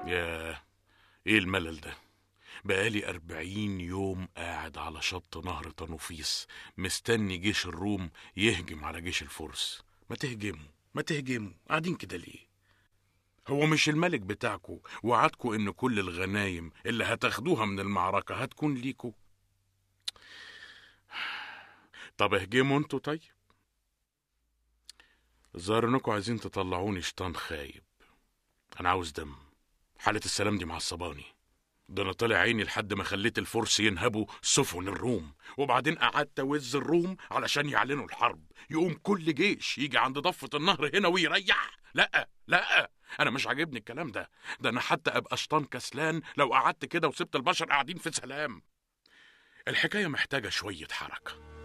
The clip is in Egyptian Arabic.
يا ايه الملل ده بقالي أربعين يوم قاعد على شط نهر طنوفيس مستني جيش الروم يهجم على جيش الفرس ما تهجموا ما تهجموا قاعدين كده ليه هو مش الملك بتاعكو وعدكو ان كل الغنايم اللي هتاخدوها من المعركة هتكون ليكو طب اهجموا انتوا طيب الظاهر انكم عايزين تطلعوني شيطان خايب انا عاوز دم حالة السلام دي معصباني ده انا طالع عيني لحد ما خليت الفرس ينهبوا سفن الروم وبعدين قعدت اوز الروم علشان يعلنوا الحرب يقوم كل جيش يجي عند ضفة النهر هنا ويريح لا لا انا مش عاجبني الكلام ده ده انا حتى ابقى شيطان كسلان لو قعدت كده وسبت البشر قاعدين في سلام الحكاية محتاجة شوية حركة